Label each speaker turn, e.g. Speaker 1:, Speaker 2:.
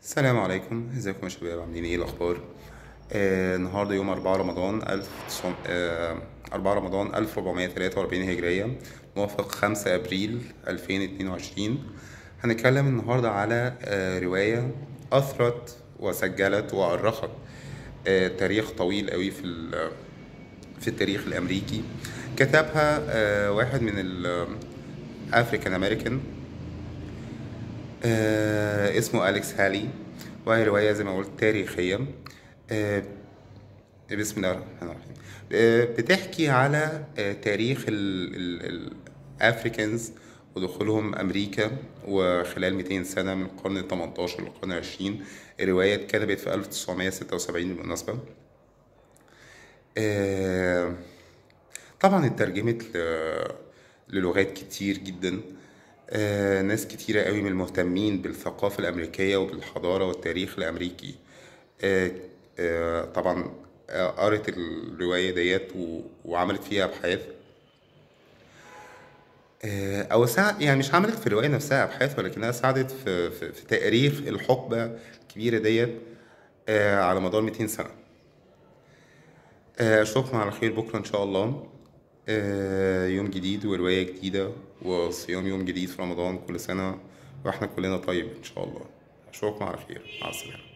Speaker 1: السلام عليكم ازيكم يا شباب عاملين ايه الاخبار آه النهارده يوم 4 رمضان 1000 آه 4 رمضان 1443 هجرية موافق 5 ابريل 2022 هنتكلم النهارده على آه رواية اثرت وسجلت وأرخت آه تاريخ طويل قوي في ال- في التاريخ الامريكي كتبها آه واحد من الافريكان امريكان آه اسمه أليكس هالي وهي رواية زي ما قلت تاريخية آه بسم الله الرحمن الرحيم آه بتحكي على آه تاريخ الأفريكانز ودخولهم أمريكا وخلال 200 سنة من القرن ال 18 للقرن العشرين الرواية اتكتبت في 1976 بالمناسبة آه طبعا اترجمت ل- للغات كتير جدا آه، ناس كتيرة قوي من المهتمين بالثقافة الأمريكية وبالحضارة والتاريخ الأمريكي آه، آه، طبعا آه، قرت الرواية ديت و- وعملت فيها أبحاث آه، أو ساعد يعني مش عملت في الرواية نفسها أبحاث ولكنها ساعدت في, في, في تأريخ الحقبة الكبيرة ديت آه، على مدار 200 سنة آه، أشوفكم على خير بكرة إن شاء الله آه، يوم جديد ورواية جديدة وصيام يوم جديد في رمضان كل سنة وإحنا كلنا طيب إن شاء الله أشوفكم على خير مع السلامة